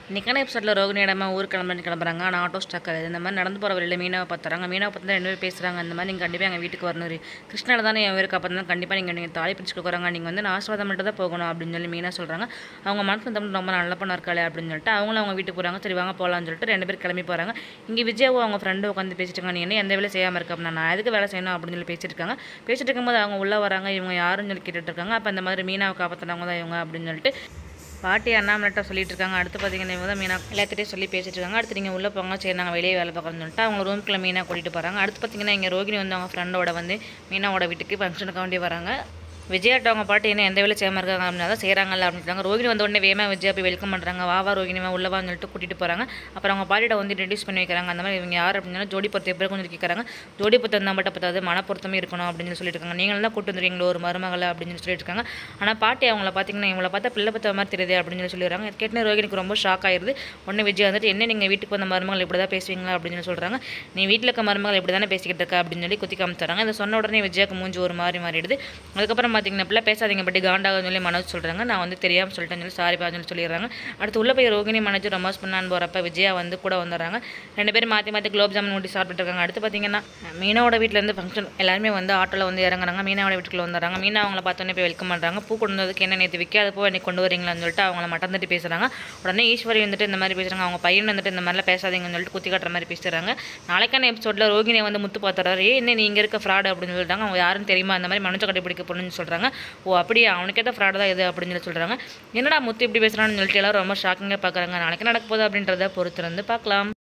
இன்றைக்கான எபிசோடில் ரோகிணி இடமா ஊர் கிளம்புறேன்னு கிளம்புறாங்க ஆனால் ஆட்டோ ஸ்டக் ஆகுது இந்த மாதிரி நடந்து போகிற வழியில் மீனாவை பார்த்துறாங்க மீனாவை பார்த்து ரெண்டு பேர் பேசுகிறாங்க இந்த மாதிரி நீங்கள் கண்டிப்பாக எங்கள் வீட்டுக்கு வரணும் கிருஷ்ணாவில் தானே என் ஊருக்கு அப்போ தான் கண்டிப்பாக நீங்கள் நீங்கள் தாலி பிடிச்சி கொடுக்குறாங்க நீங்கள் வந்து நான் ஆசீர்வாதம் மட்டும் தான் போகணும் அப்படின்னு சொல்லி மீனா சொல்கிறாங்க அவங்க மனசு தமிழ் ரொம்ப நல்ல பண்ணா இருக்காளே அப்படின்னு சொல்லிட்டு அவங்களும் அவங்க வீட்டுக்கு போகிறாங்க சரி வாங்க போகலான்னு சொல்லிட்டு ரெண்டு பேர் கிளம்பி போகிறாங்க இங்கே விஜயாவும் அவங்க ஃப்ரெண்டு உட்காந்து பேசிட்டு இருக்காங்க நீ என்ன எந்த வேலை செய்யாமல் இருக்க அப்படின்னா நான் எதுக்கு வேலை செய்யணும் அப்படின்னு சொல்லி பேசிட்டு இருக்காங்க பேசிட்டு இருக்கும்போது அவங்க உள்ளே வராங்க இவங்க யாருன்னு சொல்லி கேட்டுட்டு இருக்காங்க அப்போ இந்த மாதிரி மீனாவை காப்பாற்றினவங்க தான் இவங்க அப்படின்னு சொல்லிட்டு பாட்டி அண்ணாமலைட்ட சொல்லிட்டு இருக்காங்க அடுத்து பார்த்தீங்கன்னா இவங்க தான் மீனா எல்லாத்திட்டையும் சொல்லி பேசிட்டு இருக்காங்க அடுத்து நீங்கள் உள்ளே போங்க சரி நாங்கள் வெளியே வேலை பார்க்கணும்னு சொல்லிட்டு அவங்க ரூம்குள்ளே மீனா கூட்டிகிட்டு போகிறாங்க அடுத்து பார்த்தீங்கன்னா இங்கே ரோகிணி வந்து அவங்க ஃப்ரெண்டோட வந்து மீனாவோட வீட்டுக்கு ஃபங்க்ஷனுக்கு வேண்டி வராங்க விஜயாட்ட அவங்க பாட்டு என்ன எந்த வேலை செய்யாமல் இருக்காங்க அப்படின்னா தான் செய்கிறாங்கல்ல அப்படின்னு ரோகிணி வந்த உடனே வேமா விஜயா போய் வெல்கம் பண்ணுறாங்க வா வா ரோகிணி வா உள்ளவான்னு சொல்லிட்டு கூட்டிகிட்டு போகிறாங்க அப்புறம் அவங்க பாட்டிட்ட வந்து இன்ட்ரடியூஸ் பண்ணி வைக்கிறாங்க அந்த மாதிரி இவங்க யார் அப்படின்னா ஜோடி பொறுத்த எப்படி கொஞ்சம் கேட்குறாங்க ஜோடி பொருத்தம் தான் மட்டும் பத்தாது மனப்பொருத்தமே இருக்கணும் அப்படின்னு சொல்லி சொல்லிட்டு இருக்காங்க நீங்களும் தான் கூட்டு வந்துருக்கீங்களோ ஒரு மருமகளை அப்படின்னு சொல்லி சொல்லிட்டு இருக்காங்க ஆனால் பாட்டி அவங்கள பார்த்தீங்கன்னா இவங்கள பார்த்தா பிள்ளை பத்த மாதிரி தெரியுது அப்படின்னு சொல்லி சொல்லிடுறாங்க கேட்டு ரோகிணிக்கு ரொம்ப ஷாக் ஆயிருது உடனே விஜய் வந்துட்டு என்ன நீங்கள் வீட்டுக்கு வந்த மருமகள் இப்படி தான் பேசுவீங்களா அப்படின்னு சொல்லி சொல்கிறாங்க நீ வீட்டில் இருக்க மருமகள் இப்படி தானே பேசிக்கிட்டு இருக்க அப்படின்னு சொல்லி குத்தி காமிச்சாங்க இதை சொன்ன உடனே விஜயாக்கு மூஞ்சி ஒரு மாதிரி மாறிடுது அதுக்கப்புறம் பார்த்தீங்கன்னா பிள்ளை பேசாதீங்க பட்டி காண்டாக சொல்லி மனோஜ் சொல்கிறாங்க நான் வந்து தெரியாமல் சொல்லிட்டேன்னு சொல்லி சாரி சொல்லி சொல்லிடுறாங்க அடுத்து உள்ள போய் ரோகிணி மனோஜ் ரொமாஸ் பண்ணான்னு போகிறப்ப விஜயா வந்து கூட வந்துடுறாங்க ரெண்டு பேரும் மாற்றி மாற்றி குலோப் ஜாமுன் ஊட்டி சாப்பிட்டு இருக்காங்க அடுத்து பார்த்தீங்கன்னா மீனாவோட வீட்டிலேருந்து ஃபங்க்ஷன் எல்லாருமே வந்து ஆட்டோவில் வந்து இறங்குறாங்க மீனாவோட வீட்டுக்குள்ள வந்துடுறாங்க மீனா அவங்கள பார்த்தோன்னே போய் வெல்கம் பண்ணுறாங்க பூ கொண்டு வந்ததுக்கு என்ன நேற்று விற்காத பூ என்னை கொண்டு வரீங்களான்னு சொல்லிட்டு அவங்கள மட்டம் தட்டி பேசுகிறாங்க உடனே ஈஸ்வரி வந்துட்டு இந்த மாதிரி பேசுகிறாங்க அவங்க பையன் வந்துட்டு இந்த மாதிரிலாம் பேசாதீங்கன்னு சொல்லிட்டு குத்தி காட்டுற மாதிரி பேசுகிறாங்க நாளைக்கான எபிசோடில் ரோகிணியை வந்து முத்து பார்த்துறாரு ஏ என்ன நீ இங்கே இருக்க ஃப்ராடு அப்படின்னு சொல்லிட்டாங்க அவங்க யாரும் தெரியுமா அந்த மாதிரி மனுச்ச கண்டுபிடிக்க பொண்ணுன்னு சொல்கிறாங்க ஓ அப்படியே அவனுக்கேற்ற ஃப்ராடு தான் இது அப்படின்னு சொல்லி சொல்கிறாங்க என்னடா முத்து இப்படி பேசுகிறான்னு சொல்லிட்டு எல்லாரும் ரொம்ப ஷாக்கிங்காக பார்க்குறாங்க நாளைக்கு நடக்க போகுது அப்படின்றத பொறுத்திருந்து பார்க்கலாம்